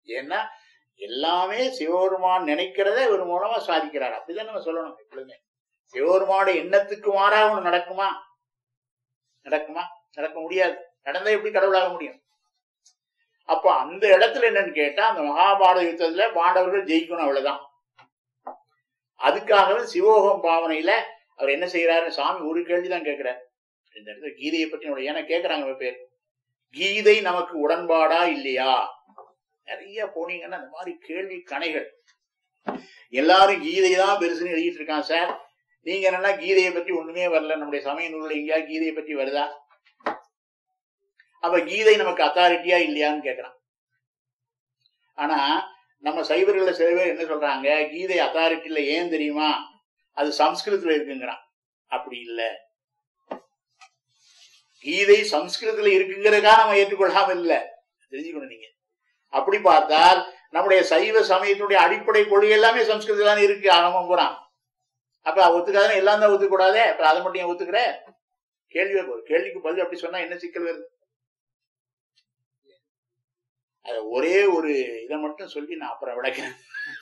ஏன்னா எல்லாமே சிவபெருமான் நினைக்கிறத இவர் மூலமா சாதிக்கிறார் அப்படிதான் நம்ம சொல்லணும் எப்பொழுதுமே சிவபெருமானோட எண்ணத்துக்கு மாறா ஒண்ணு நடக்குமா நடக்குமா நடக்க முடியாது நடந்தா எப்படி கடவுளாக முடியும் அப்ப அந்த இடத்துல என்னன்னு கேட்டா அந்த மகாபாரத யுத்தத்துல பாண்டவர்கள் ஜெயிக்கணும் அவ்வளவுதான் அதுக்காகவே சிவோகம் பாவனையில அவர் என்ன செய்யறாரு சாமி ஒரு கேள்விதான் கேட்கிறார் இந்த இடத்துல கீதையை பற்றி நம்மள ஏன்னா கேட்கறாங்க இவ பேர் கீதை நமக்கு உடன்பாடா இல்லையா நிறைய போனீங்கன்னா அந்த மாதிரி கேள்வி கணைகள் எல்லாரும் கீதை தான் பெருசுன்னு எழுதிட்டு இருக்கான் சார் நீங்க என்னன்னா கீதையை பத்தி ஒண்ணுமே வரல நம்முடைய சமய நூல்ல எங்கேயா கீதையை பத்தி வருதா அப்ப கீதை நமக்கு அத்தாரிட்டியா இல்லையான்னு கேக்குறான் ஆனா நம்ம சைவர்கள சில பேர் என்ன சொல்றாங்க கீதை அத்தாரிட்டியில ஏன் தெரியுமா அது சம்ஸ்கிருதத்துல இருக்குங்கிறான் அப்படி இல்ல கீதை சம்ஸ்கிருதத்துல இருக்குங்கிறதுக்காக நம்ம ஏற்றுக்கொள்ளாம இல்ல தெரிஞ்சுக்கணும் நீங்க அப்படி பார்த்தால் நம்முடைய சைவ சமயத்தினுடைய அடிப்படை கொள்கை எல்லாமே சம்ஸ்கிருதத்துல தானே இருக்கு ஆகமம் பூரா அப்ப ஒத்துக்காத எல்லாம் தான் ஒத்துக்கூடாதே அப்ப அதை மட்டும் ஏன் ஒத்துக்கிற கேள்வி வருது. கேள்விக்கு பதில் அப்படி சொன்னா என்ன சிக்கல் வருது அத ஒரே ஒரு இதை மட்டும் சொல்லி நான் அப்புறம் விளக்கிறேன்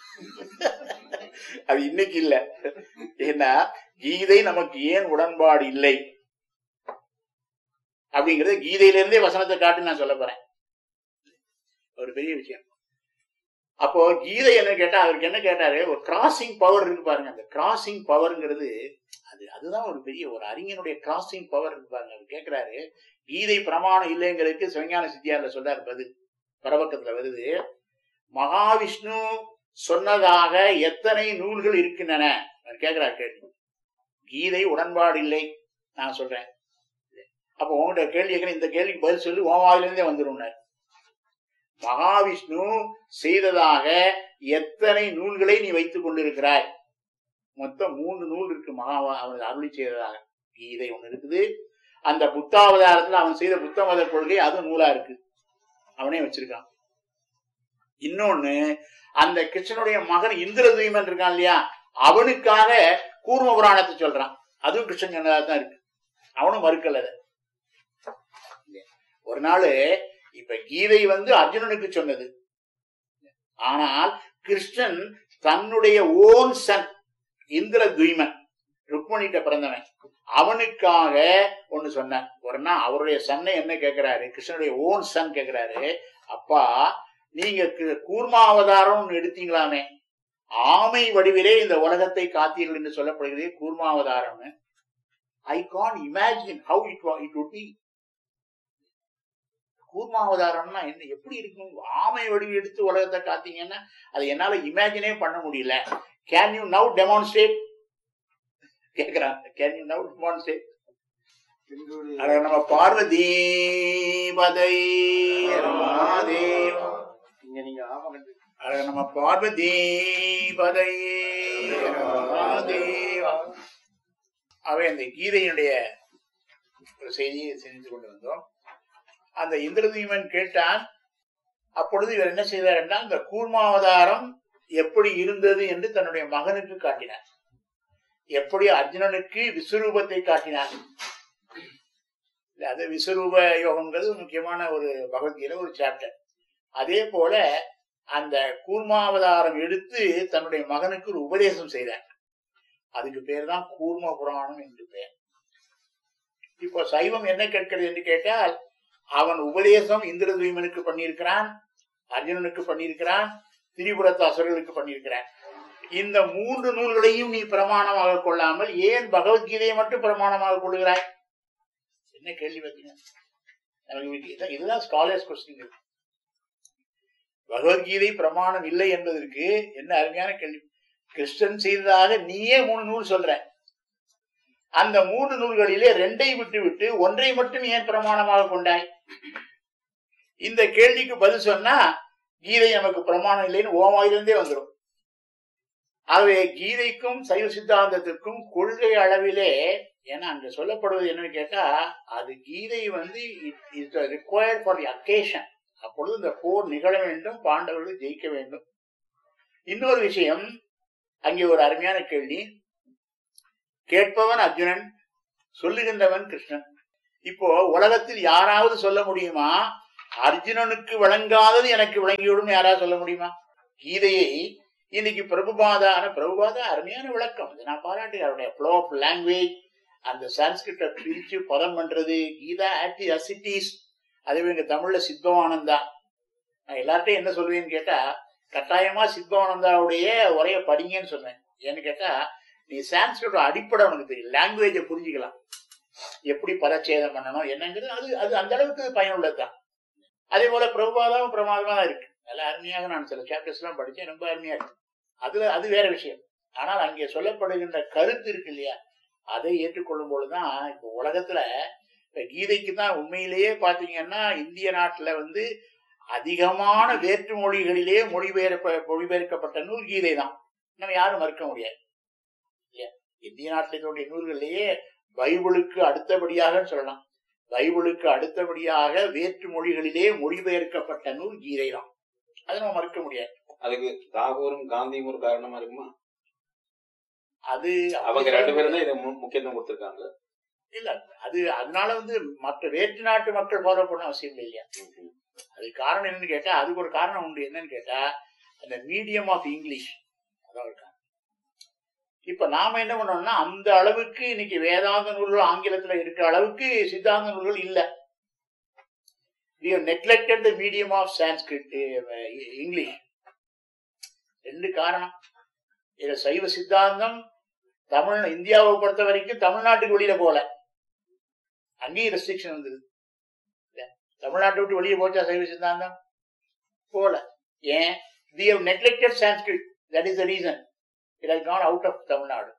அது இன்னைக்கு இல்ல ஏன்னா கீதை நமக்கு ஏன் உடன்பாடு இல்லை அப்படிங்கறது கீதையில இருந்தே வசனத்தை காட்டு நான் சொல்ல போறேன் ஒரு பெரிய விஷயம் அப்போ கீதை என்ன கேட்டா அவருக்கு என்ன கேட்டாரு ஒரு கிராசிங் பவர் இருக்கு பாருங்க அந்த கிராசிங் பவர்ங்கிறது அது அதுதான் ஒரு பெரிய ஒரு அறிஞனுடைய கிராசிங் பவர் இருக்கு பாருங்க அவர் கேட்கிறாரு கீதை பிரமாணம் இல்லைங்கிறதுக்கு சிவஞான சித்தியார்ல சொல்றாரு பதில் பரவக்கத்துல வருது மகாவிஷ்ணு சொன்னதாக எத்தனை நூல்கள் இருக்கின்றன அவர் கேட்கிறார் கேள்வி கீதை உடன்பாடு இல்லை நான் சொல்றேன் அப்ப உங்ககிட்ட கேள்வி கேட்கிறேன் இந்த கேள்விக்கு பதில் சொல்லி உன் வாயிலிருந்தே வந்துடும் மகாவிஷ்ணு செய்ததாக எத்தனை நூல்களை நீ வைத்துக் கொண்டிருக்கிறாய் மொத்தம் மூன்று நூல் இருக்கு மகா அவன் அருளி செய்ததாக கீதை ஒண்ணு இருக்குது அந்த புத்தாவதாரத்துல அவன் செய்த புத்த மத கொள்கை அது நூலா இருக்கு அவனே வச்சிருக்கான் இன்னொன்னு அந்த கிருஷ்ணனுடைய மகன் இந்திரதீமன் இருக்கான் இல்லையா அவனுக்காக கூர்ம புராணத்தை சொல்றான் அதுவும் கிருஷ்ணன் சொன்னதா தான் இருக்கு அவனும் மறுக்கல அதை. ஒரு நாள் இப்ப கீதை வந்து அர்ஜுனனுக்கு சொன்னது ஆனால் கிருஷ்ணன் தன்னுடைய ஓன் சன் இந்திர துய்மன் ருக்மணிட்ட பிறந்தவன் அவனுக்காக ஒண்ணு சொன்னார் ஒரு நாள் அவருடைய சன்னை என்ன கேட்கிறாரு கிருஷ்ணனுடைய ஓன் சன் கேட்கிறாரு அப்பா நீங்க கு- கூர்மாவதாரம் ஒண்ணு எடுத்தீங்களாமே ஆமை வடிவிலே இந்த உலகத்தை காத்தீர்கள் என்று சொல்லப்படுகிறது கூர்மாவதாரம்னு I can imagine how it it would be கூர்மாவதாரம்னா என்ன எப்படி இருக்கும் ஆமை வடிவு எடுத்து உலகத்தை காத்தீங்கன்னா அதை என்னால இமேஜினே பண்ண முடியல கேன் யூ நவ் டெமான்ஸ்ட்ரேட் கேக்குறாங்க கேன் யூ நவ் டெமான்ஸ்ட்ரேட் அட நம்ம பார்வதி பதை ரமாதேவ இங்க நீங்க ஆமா கண்டு அட நம்ம பார்வதி பதை ரமாதேவ அவை அந்த கீதையினுடைய ஒரு செய்தியை சிந்தித்துக் கொண்டு வந்தோம் அந்த இந்திரதீமன் கேட்டான் அப்பொழுது இவர் என்ன செய்தார் என்றால் இந்த கூர்மாவதாரம் எப்படி இருந்தது என்று தன்னுடைய மகனுக்கு காட்டினார் எப்படி அர்ஜுனனுக்கு விஸ்வரூபத்தை காட்டினார் இல்ல, அது விஸ்வரூப யோகம்ங்கிறது ஒரு முக்கியமான ஒரு பகவத்கீதை ஒரு சாப்டர் அதே போல அந்த கூர்மாவதாரம் எடுத்து தன்னுடைய மகனுக்கு ஒரு உபதேசம் செய்தார் அதுக்கு பேர் தான் கூர்ம புராணம் என்று பெயர் இப்போ சைவம் என்ன கேட்கிறது என்று கேட்டால் அவன் உபதேசம் இந்திரதீமனுக்கு பண்ணியிருக்கிறான் அர்ஜுனனுக்கு பண்ணியிருக்கிறான் திரிபுரத்து அசுரர்களுக்கு பண்ணியிருக்கிறான் இந்த மூன்று நூல்களையும் நீ பிரமாணமாக கொள்ளாமல் ஏன் பகவத்கீதையை மட்டும் பிரமாணமாக கொள்கிறாய் என்ன கேள்வி பார்த்தீங்க நமக்கு இது- இதான் இதுதான் ஸ்காலர்ஸ் கொஸ்டின் பகவத்கீதை பிரமாணம் இல்லை என்பதற்கு என்ன அருமையான கேள்வி கிருஷ்ணன் செய்ததாக நீயே மூணு நூல் சொல்ற அந்த மூன்று நூல்களிலே ரெண்டை விட்டு விட்டு ஒன்றை மட்டும் ஏன் பிரமாணமாக கொண்டாய் இந்த கேள்விக்கு பதில் சொன்னா கீதை நமக்கு பிரமாணம் இல்லைன்னு ஓமாயிலிருந்தே வந்துடும் ஆகவே கீதைக்கும் சைவ சித்தாந்தத்திற்கும் கொள்கை அளவிலே ஏன்னா அங்க சொல்லப்படுவது என்னன்னு கேட்டா அது கீதை வந்து it required for the occasion அப்பொழுது இந்த போர் நிகழ வேண்டும் பாண்டவர்கள் ஜெயிக்க வேண்டும் இன்னொரு விஷயம் அங்கே ஒரு அருமையான கேள்வி கேட்பவன் அர்ஜுனன் சொல்லுகின்றவன் கிருஷ்ணன் இப்போ உலகத்தில் யாராவது சொல்ல முடியுமா அர்ஜுனனுக்கு விளங்காதது எனக்கு விளங்கிவிடும் யாராவது சொல்ல முடியுமா கீதையை இன்னைக்கு பிரபுபாதான பிரபுபாதா அருமையான விளக்கம் இதை நான் பாராட்டு அவருடைய ஃப்ளோ ஆஃப் லாங்குவேஜ் அந்த சான்ஸ்கிரிட்ட பிரிச்சு பதம் பண்றது கீதா ஆக்டி அசிட்டிஸ் அதே எங்க தமிழ்ல சித்பவானந்தா நான் எல்லார்ட்டையும் என்ன சொல்லுவேன்னு கேட்டா கட்டாயமா சித்பவானந்தாவுடைய உரைய படிங்கன்னு சொன்னேன் ஏன்னு கேட்டா நீ சான்ஸ்கிரிட்டோட அடிப்படை உனக்கு தெரியும் லாங்குவேஜை புரிஞ்சுக்கலாம் எப்படி பதச்சேதம் பண்ணணும் என்னங்கிறது அது அது அந்த அளவுக்கு பயனுள்ளதுதான் அதே போல பிரபுபாதாவும் பிரமாதமா தான் இருக்கு நல்ல அருமையாக நான் சில சாப்டர்ஸ் எல்லாம் படிச்சேன் ரொம்ப அருமையா இருக்கு அதுல அது வேற விஷயம் ஆனால் அங்கே சொல்லப்படுகின்ற கருத்து இருக்கு இல்லையா அதை ஏற்றுக்கொள்ளும் பொழுதுதான் இப்ப உலகத்துல இப்ப கீதைக்கு தான் உண்மையிலேயே பாத்தீங்கன்னா இந்திய நாட்டுல வந்து அதிகமான வேற்று மொழிகளிலே மொழிபெயர்ப்ப மொழிபெயர்க்கப்பட்ட நூல் கீதை தான் நம்ம யாரும் மறுக்க முடியாது இல்லையா இந்திய நாட்டில் தோன்றிய நூல்களிலேயே பைபிளுக்கு அடுத்தபடியாக சொல்லலாம் பைபிளுக்கு அடுத்தபடியாக வேற்று மொழிகளிலே மொழிபெயர்க்கப்பட்ட நூல் கீதை தான் அதை நம்ம மறுக்க முடியாது அதுக்கு தாகூரும் காந்தியும் ஒரு காரணமா இருக்குமா அது அவங்க ரெண்டு பேரும் தான் இதை மு- முக்கியத்துவம் கொடுத்திருக்காங்க இல்ல அது அதனால வந்து மற்ற வேற்று நாட்டு மக்கள் ஃபாலோ பண்ண அவசியம் இல்லை இல்லையா அது காரணம் என்னன்னு கேட்டா அதுக்கு ஒரு காரணம் உண்டு என்னன்னு கேட்டா அந்த மீடியம் ஆஃப் இங்கிலீஷ் அதான் ஒரு காரணம். இப்ப நாம என்ன பண்ணோம்னா அந்த அளவுக்கு இன்னைக்கு வேதாந்த நூல்கள் ஆங்கிலத்துல இருக்கிற அளவுக்கு சித்தாந்த நூல்கள் இல்ல we have neglected the medium of sanskrit uh, english ரெண்டு காரணம் இது சைவ சித்தாந்தம் தமிழ் இந்தியாவை பொறுத்த வரைக்கும் தமிழ்நாட்டுக்கு வெளியில போல அங்கேயும் ரெஸ்ட்ரிக்ஷன் வந்தது இல்ல? தமிழ்நாட்டை விட்டு வெளியே போச்சா சைவ சித்தாந்தம் போல ஏன் we have neglected sanskrit that is the reason it has gone out of Tamil Nadu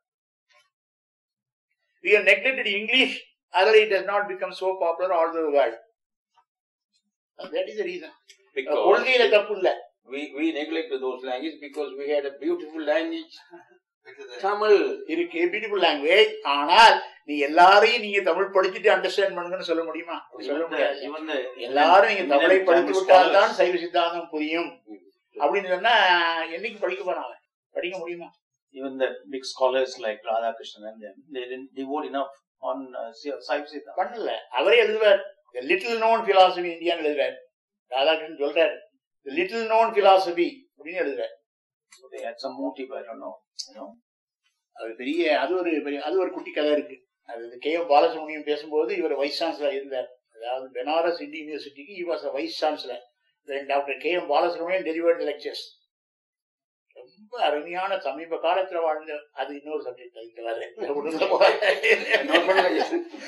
we have neglected english otherwise it has not become so popular all over the world that is the reason Because கொள்கையில தப்பு இல்ல we we neglect those languages because we had a beautiful language Tamil இருக்கு beautiful language ஆனால் நீ எல்லாரையும் நீங்க தமிழ் படிச்சுட்டு understand பண்ணுங்கன்னு சொல்ல முடியுமா அப்படி சொல்ல முடியாது even the எல்லாரும் நீங்க தமிழை Tamil படித்து விட்டால் தான் scholars, சைவ சித்தாந்தம் புரியும் அப்படின்னு சொன்னா என்னைக்கு படிக்க போறாங்க படிக்க முடியுமா even the big scholars like Radhakrishnan and them, they didn't devote enough on uh, Sai- Sai Siddhanta. பண்ணல அவரே எழுதுவார் லிட்டில் நோன் பிலாசபி இந்தியான்னு எழுதுறாரு ராதாகிருஷ்ணன் சொல்றாரு லிட்டில் நோன் பிலாசபி அப்படின்னு எழுதுறாரு So they had some motive, I don't know. You know, அது பெரிய அது ஒரு பெரிய அது ஒரு குட்டி கதை இருக்கு அது கே எம் பாலசுப்ரமணியம் பேசும்போது இவர் வைஸ் சான்சலர் இருந்தார் அதாவது பெனாரஸ் இந்தியன் யூனிவர்சிட்டிக்கு he was a vice chancellor doctor K M Balasubramaniam delivered lectures ரொம்ப அருமையான சமீப காலத்துல வாழ்ந்த அது இன்னொரு சப்ஜெக்ட் அதுக்கு வரல உள்ள Note பண்ணுங்க.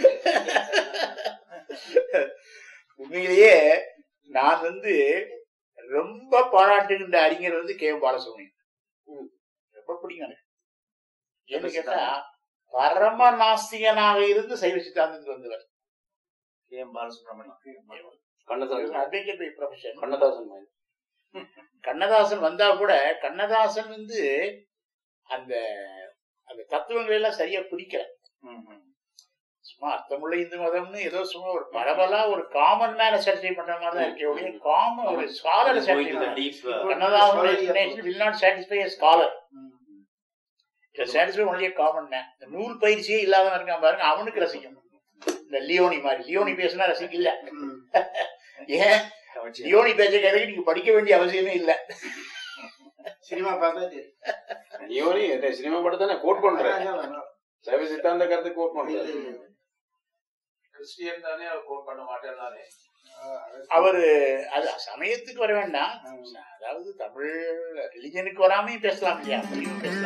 உண்மையிலேயே நான் வந்து ரொம்ப பாராட்டுகின்ற அறிஞர் வந்து கே எம் பாலசுப்ரமணியம் ம். ரொம்ப பிடிக்கும் எனக்கு ஏன்னு கேட்டா பரம நாஸ்திகனாக இருந்து சைவ சித்தாந்தத்துக்கு வந்தவர் K.M. Balasubramanian. Kannadasan advocate by profession Kannadasan மாதிரி. கண்ணதாசன் வந்தா கூட கண்ணதாசன் வந்து அந்த அந்த தத்துவங்களை எல்லாம் சரியா பிடிக்கல Mhm. சும்மா அர்த்தமுள்ள இந்து மதம்னு ஏதோ சும்மா ஒரு பரவலா ஒரு காமன் மேன சாட்டிஸ்ஃபை பண்ற மாதிரி தான் இருக்கே ஒழிய காமன் ஒரு scholar Going satisfy to the deep. Uh, Kannadasan explanation will not satisfy a scholar Mhm. it will satisfy only a common man இந்த நூல் பயிற்சியே இல்லாதவன் இருக்கான் பாருங்க அவனுக்கு ரசிக்கும் இந்த லியோனி மாதிரி லியோனி பேசினா ரசிக்கல ஏன் Kavachi. லியோனி பேச்ச கேட்க நீங்க படிக்க வேண்டிய அவசியமே இல்ல சினிமா பார்த்தா தெரியும். நீ இந்த சினிமா படத்தை நான் கோட் பண்றேன் அதான் வேணும். சைவ சித்தாந்த கருத்து கோட் பண்றேன் கிறிஸ்டியன் தானே அவர் கோட் பண்ண மாட்டேன் தானே ஆ, அது அவரு அது சமயத்துக்கு வர வேண்டாம் அதாவது தமிழ் ரிலிஜனுக்கு வராமையும் பேசலாம் இல்லையா அப்படியும் பேசலாம்